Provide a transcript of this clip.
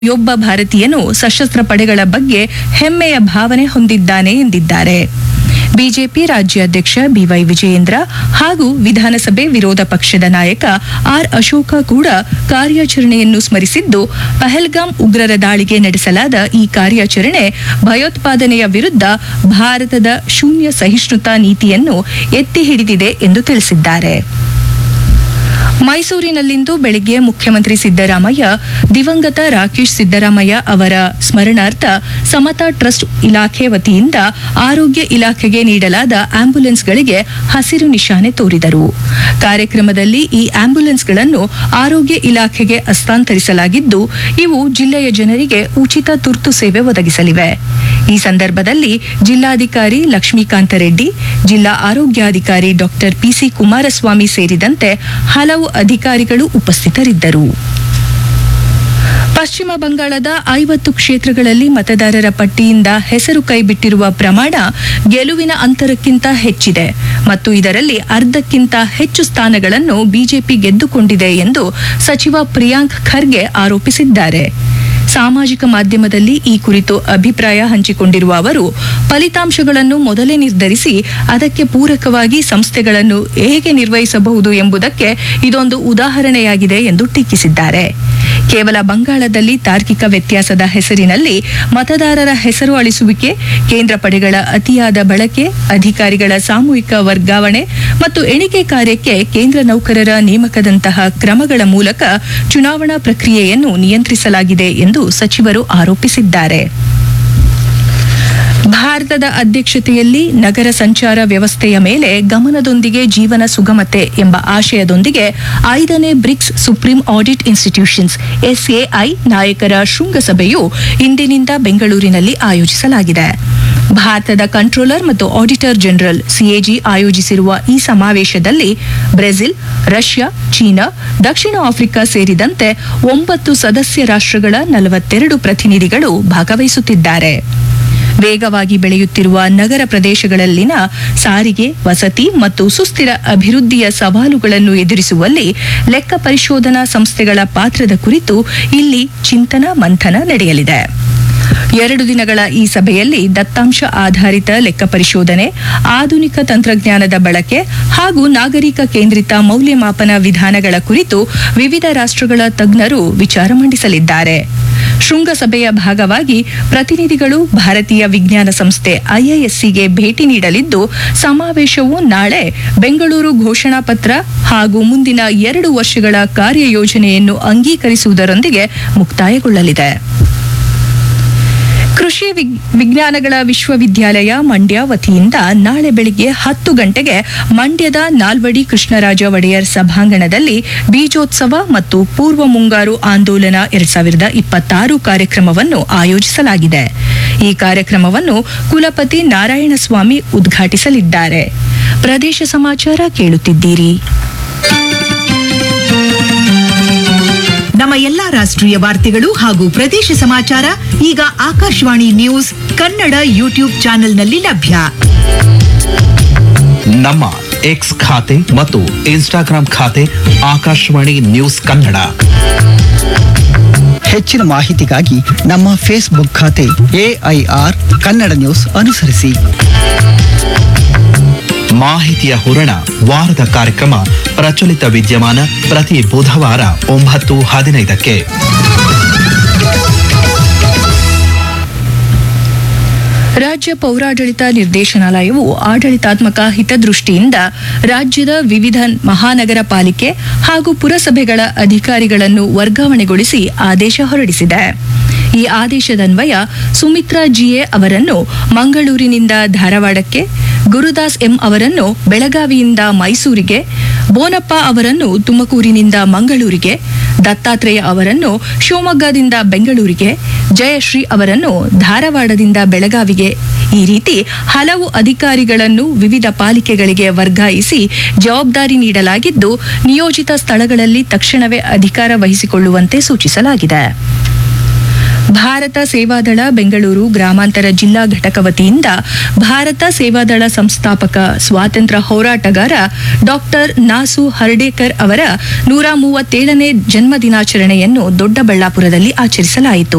ಪ್ರತಿಯೊಬ್ಬ ಭಾರತೀಯನು ಸಶಸ್ತ್ರ ಪಡೆಗಳ ಬಗ್ಗೆ ಹೆಮ್ಮೆಯ ಭಾವನೆ ಹೊಂದಿದ್ದಾನೆ ಎಂದಿದ್ದಾರೆ ಬಿಜೆಪಿ ರಾಜ್ಯಾಧ್ಯಕ್ಷ ಬಿವೈ ವಿಜಯೇಂದ್ರ ಹಾಗೂ ವಿಧಾನಸಭೆ ವಿರೋಧ ಪಕ್ಷದ ನಾಯಕ ಆರ್ ಅಶೋಕ ಕೂಡ ಕಾರ್ಯಾಚರಣೆಯನ್ನು ಸ್ಮರಿಸಿದ್ದು ಪಹಲ್ಗಾಮ್ ಉಗ್ರರ ದಾಳಿಗೆ ನಡೆಸಲಾದ ಈ ಕಾರ್ಯಾಚರಣೆ ಭಯೋತ್ಪಾದನೆಯ ವಿರುದ್ಧ ಭಾರತದ ಶೂನ್ಯ ಸಹಿಷ್ಣುತಾ ನೀತಿಯನ್ನು ಎತ್ತಿ ಹಿಡಿದಿದೆ ಎಂದು ತಿಳಿಸಿದ್ದಾರೆ ಮೈಸೂರಿನಲ್ಲಿಂದು ಬೆಳಿಗ್ಗೆ ಮುಖ್ಯಮಂತ್ರಿ ಸಿದ್ದರಾಮಯ್ಯ ದಿವಂಗತ ರಾಕೇಶ್ ಸಿದ್ದರಾಮಯ್ಯ ಅವರ ಸ್ಮರಣಾರ್ಥ ಸಮತಾ ಟ್ರಸ್ಟ್ ಇಲಾಖೆ ವತಿಯಿಂದ ಆರೋಗ್ಯ ಇಲಾಖೆಗೆ ನೀಡಲಾದ ಆಂಬ್ಯುಲೆನ್ಸ್ಗಳಿಗೆ ಹಸಿರು ನಿಶಾನೆ ತೋರಿದರು ಕಾರ್ಯಕ್ರಮದಲ್ಲಿ ಈ ಆಂಬ್ಯುಲೆನ್ಸ್ಗಳನ್ನು ಆರೋಗ್ಯ ಇಲಾಖೆಗೆ ಹಸ್ತಾಂತರಿಸಲಾಗಿದ್ದು ಇವು ಜಿಲ್ಲೆಯ ಜನರಿಗೆ ಉಚಿತ ತುರ್ತು ಸೇವೆ ಒದಗಿಸಲಿವೆ ಈ ಸಂದರ್ಭದಲ್ಲಿ ಜಿಲ್ಲಾಧಿಕಾರಿ ಲಕ್ಷ್ಮೀಕಾಂತ ರೆಡ್ಡಿ ಜಿಲ್ಲಾ ಆರೋಗ್ಯಾಧಿಕಾರಿ ಡಾಕ್ಟರ್ ಪಿಸಿ ಕುಮಾರಸ್ವಾಮಿ ಸೇರಿದಂತೆ ಹಲವು ಅಧಿಕಾರಿಗಳು ಉಪಸ್ಥಿತರಿದ್ದರು ಪಶ್ಚಿಮ ಬಂಗಾಳದ ಐವತ್ತು ಕ್ಷೇತ್ರಗಳಲ್ಲಿ ಮತದಾರರ ಪಟ್ಟಿಯಿಂದ ಹೆಸರು ಕೈಬಿಟ್ಟಿರುವ ಪ್ರಮಾಣ ಗೆಲುವಿನ ಅಂತರಕ್ಕಿಂತ ಹೆಚ್ಚಿದೆ ಮತ್ತು ಇದರಲ್ಲಿ ಅರ್ಧಕ್ಕಿಂತ ಹೆಚ್ಚು ಸ್ಥಾನಗಳನ್ನು ಬಿಜೆಪಿ ಗೆದ್ದುಕೊಂಡಿದೆ ಎಂದು ಸಚಿವ ಪ್ರಿಯಾಂಕ್ ಖರ್ಗೆ ಆರೋಪಿಸಿದ್ದಾರೆ ಸಾಮಾಜಿಕ ಮಾಧ್ಯಮದಲ್ಲಿ ಈ ಕುರಿತು ಅಭಿಪ್ರಾಯ ಹಂಚಿಕೊಂಡಿರುವ ಅವರು ಫಲಿತಾಂಶಗಳನ್ನು ಮೊದಲೇ ನಿರ್ಧರಿಸಿ ಅದಕ್ಕೆ ಪೂರಕವಾಗಿ ಸಂಸ್ಥೆಗಳನ್ನು ಹೇಗೆ ನಿರ್ವಹಿಸಬಹುದು ಎಂಬುದಕ್ಕೆ ಇದೊಂದು ಉದಾಹರಣೆಯಾಗಿದೆ ಎಂದು ಟೀಕಿಸಿದ್ದಾರೆ ಕೇವಲ ಬಂಗಾಳದಲ್ಲಿ ತಾರ್ಕಿಕ ವ್ಯತ್ಯಾಸದ ಹೆಸರಿನಲ್ಲಿ ಮತದಾರರ ಹೆಸರು ಅಳಿಸುವಿಕೆ ಕೇಂದ್ರ ಪಡೆಗಳ ಅತಿಯಾದ ಬಳಕೆ ಅಧಿಕಾರಿಗಳ ಸಾಮೂಹಿಕ ವರ್ಗಾವಣೆ ಮತ್ತು ಎಣಿಕೆ ಕಾರ್ಯಕ್ಕೆ ಕೇಂದ್ರ ನೌಕರರ ನೇಮಕದಂತಹ ಕ್ರಮಗಳ ಮೂಲಕ ಚುನಾವಣಾ ಪ್ರಕ್ರಿಯೆಯನ್ನು ನಿಯಂತ್ರಿಸಲಾಗಿದೆ ಎಂದು ಸಚಿವರು ಆರೋಪಿಸಿದ್ದಾರೆ ಭಾರತದ ಅಧ್ಯಕ್ಷತೆಯಲ್ಲಿ ನಗರ ಸಂಚಾರ ವ್ಯವಸ್ಥೆಯ ಮೇಲೆ ಗಮನದೊಂದಿಗೆ ಜೀವನ ಸುಗಮತೆ ಎಂಬ ಆಶಯದೊಂದಿಗೆ ಐದನೇ BRICS supreme audit institutions SAI ನಾಯಕರ ಶೃಂಗಸಭೆಯು ಇಂದಿನಿಂದ ಬೆಂಗಳೂರಿನಲ್ಲಿ ಆಯೋಜಿಸಲಾಗಿದೆ ಭಾರತದ ಕಂಟ್ರೋಲರ್ ಮತ್ತು ಆಡಿಟರ್ ಜನರಲ್ ಸಿಎಜಿ ಆಯೋಜಿಸಿರುವ ಈ ಸಮಾವೇಶದಲ್ಲಿ ಬ್ರೆಜಿಲ್ ರಷ್ಯಾ ಚೀನಾ ದಕ್ಷಿಣ ಆಫ್ರಿಕಾ ಸೇರಿದಂತೆ ಒಂಬತ್ತು ಸದಸ್ಯ ರಾಷ್ಟ್ರಗಳ ನಲವತ್ತೆರಡು ಪ್ರತಿನಿಧಿಗಳು ಭಾಗವಹಿಸುತ್ತಿದ್ದಾರೆ ವೇಗವಾಗಿ ಬೆಳೆಯುತ್ತಿರುವ ನಗರ ಪ್ರದೇಶಗಳಲ್ಲಿನ ಸಾರಿಗೆ ವಸತಿ ಮತ್ತು ಸುಸ್ಥಿರ ಅಭಿವೃದ್ಧಿಯ ಸವಾಲುಗಳನ್ನು ಎದುರಿಸುವಲ್ಲಿ ಲೆಕ್ಕ ಪರಿಶೋಧನಾ ಸಂಸ್ಥೆಗಳ ಪಾತ್ರದ ಕುರಿತು ಇಲ್ಲಿ ಚಿಂತನ ಮಂಥನ ನಡೆಯಲಿದೆ ಎರಡು ದಿನಗಳ ಈ ಸಭೆಯಲ್ಲಿ ದತ್ತಾಂಶ ಆಧಾರಿತ ಲೆಕ್ಕ ಪರಿಶೋಧನೆ ಆಧುನಿಕ ತಂತ್ರಜ್ಞಾನದ ಬಳಕೆ ಹಾಗೂ ನಾಗರಿಕ ಕೇಂದ್ರಿತ ಮೌಲ್ಯಮಾಪನ ವಿಧಾನಗಳ ಕುರಿತು ವಿವಿಧ ರಾಷ್ಟ್ರಗಳ ತಜ್ಞರು ವಿಚಾರ ಮಂಡಿಸಲಿದ್ದಾರೆ ಶೃಂಗಸಭೆಯ ಭಾಗವಾಗಿ ಪ್ರತಿನಿಧಿಗಳು ಭಾರತೀಯ ವಿಜ್ಞಾನ ಸಂಸ್ಥೆ ಐಐಎಸ್ಸಿಗೆ ಭೇಟಿ ನೀಡಲಿದ್ದು ಸಮಾವೇಶವು ನಾಳೆ ಬೆಂಗಳೂರು ಘೋಷಣಾ ಪತ್ರ ಹಾಗೂ ಮುಂದಿನ ಎರಡು ವರ್ಷಗಳ ಕಾರ್ಯಯೋಜನೆಯನ್ನು ಅಂಗೀಕರಿಸುವುದರೊಂದಿಗೆ ಮುಕ್ತಾಯಗೊಳ್ಳಲಿದೆ ಕೃಷಿ ವಿಗ್- ವಿಜ್ಞಾನಗಳ ವಿಶ್ವವಿದ್ಯಾಲಯ ಮಂಡ್ಯ ವತಿಯಿಂದ ನಾಳೆ ಬೆಳಿಗ್ಗೆ ಹತ್ತು ಗಂಟೆಗೆ ಮಂಡ್ಯದ ನಾಲ್ವಡಿ ಕೃಷ್ಣರಾಜ ಒಡೆಯರ್ ಸಭಾಂಗಣದಲ್ಲಿ ಬೀಜೋತ್ಸವ ಮತ್ತು ಪೂರ್ವ ಮುಂಗಾರು ಆಂದೋಲನ ಎರಡ್ ಸಾವಿರದ ಇಪ್ಪತ್ತಾರು ಕಾರ್ಯಕ್ರಮವನ್ನು ಆಯೋಜಿಸಲಾಗಿದೆ ಈ ಕಾರ್ಯಕ್ರಮವನ್ನು ಕುಲಪತಿ ನಾರಾಯಣಸ್ವಾಮಿ ಉದ್ಘಾಟಿಸಲಿದ್ದಾರೆ ಪ್ರದೇಶ ಸಮಾಚಾರ ಕೇಳುತ್ತಿದ್ದೀರಿ ನಮ್ಮ ಎಲ್ಲಾ ರಾಷ್ಟ್ರೀಯ ವಾರ್ತೆಗಳು ಹಾಗೂ ಪ್ರದೇಶ ಸಮಾಚಾರ ಈಗ ಆಕಾಶವಾಣಿ ನ್ಯೂಸ್ ಕನ್ನಡ ಯೂಟ್ಯೂಬ್ ಚಾನೆಲ್ನಲ್ಲಿ ಲಭ್ಯ ನಮ್ಮ ಎಕ್ಸ್ ಖಾತೆ ಮತ್ತು ಇನ್ಸ್ಟಾಗ್ರಾಂ ಖಾತೆ ಆಕಾಶವಾಣಿ ನ್ಯೂಸ್ ಕನ್ನಡ ಹೆಚ್ಚಿನ ಮಾಹಿತಿಗಾಗಿ ನಮ್ಮ ಫೇಸ್ಬುಕ್ ಖಾತೆ ಎಐಆರ್ ಕನ್ನಡ ನ್ಯೂಸ್ ಅನುಸರಿಸಿ ಮಾಹಿತಿಯ ಹೂರಣ ವಾರದ ಕಾರ್ಯಕ್ರಮ ಪ್ರಚಲಿತ ವಿದ್ಯಮಾನ ಪ್ರತಿ ಬುಧವಾರ ಒಂಬತ್ತು ಹದಿನೈದಕ್ಕೆ ರಾಜ್ಯ ಪೌರಾಡಳಿತ ನಿರ್ದೇಶನಾಲಯವು ಆಡಳಿತಾತ್ಮಕ ಹಿತದೃಷ್ಟಿಯಿಂದ ರಾಜ್ಯದ ವಿವಿಧ ಮಹಾನಗರ ಪಾಲಿಕೆ ಹಾಗೂ ಪುರಸಭೆಗಳ ಅಧಿಕಾರಿಗಳನ್ನು ವರ್ಗಾವಣೆಗೊಳಿಸಿ ಆದೇಶ ಹೊರಡಿಸಿದೆ ಈ ಆದೇಶದನ್ವಯ ಸುಮಿತ್ರಾ ಜಿಎ ಅವರನ್ನು ಮಂಗಳೂರಿನಿಂದ ಧಾರವಾಡಕ್ಕೆ ಗುರುದಾಸ್ ಎಂ ಅವರನ್ನು ಬೆಳಗಾವಿಯಿಂದ ಮೈಸೂರಿಗೆ ಬೋನಪ್ಪ ಅವರನ್ನು ತುಮಕೂರಿನಿಂದ ಮಂಗಳೂರಿಗೆ ದತ್ತಾತ್ರೇಯ ಅವರನ್ನು ಶಿವಮೊಗ್ಗದಿಂದ ಬೆಂಗಳೂರಿಗೆ ಜಯಶ್ರೀ ಅವರನ್ನು ಧಾರವಾಡದಿಂದ ಬೆಳಗಾವಿಗೆ ಈ ರೀತಿ ಹಲವು ಅಧಿಕಾರಿಗಳನ್ನು ವಿವಿಧ ಪಾಲಿಕೆಗಳಿಗೆ ವರ್ಗಾಯಿಸಿ ಜವಾಬ್ದಾರಿ ನೀಡಲಾಗಿದ್ದು ನಿಯೋಜಿತ ಸ್ಥಳಗಳಲ್ಲಿ ತಕ್ಷಣವೇ ಅಧಿಕಾರ ವಹಿಸಿಕೊಳ್ಳುವಂತೆ ಸೂಚಿಸಲಾಗಿದೆ ಭಾರತ ಸೇವಾದಳ ಬೆಂಗಳೂರು ಗ್ರಾಮಾಂತರ ಜಿಲ್ಲಾ ಘಟಕ ವತಿಯಿಂದ ಭಾರತ ಸೇವಾದಳ ಸಂಸ್ಥಾಪಕ ಸ್ವಾತಂತ್ರ್ಯ ಹೋರಾಟಗಾರ ಡಾಕ್ಟರ್ ನಾಸು ಹರ್ಡೇಕರ್ ಅವರ ನೂರ ಮೂವತ್ತೇಳನೇ ಜನ್ಮ ದಿನಾಚರಣೆಯನ್ನು ದೊಡ್ಡಬಳ್ಳಾಪುರದಲ್ಲಿ ಆಚರಿಸಲಾಯಿತು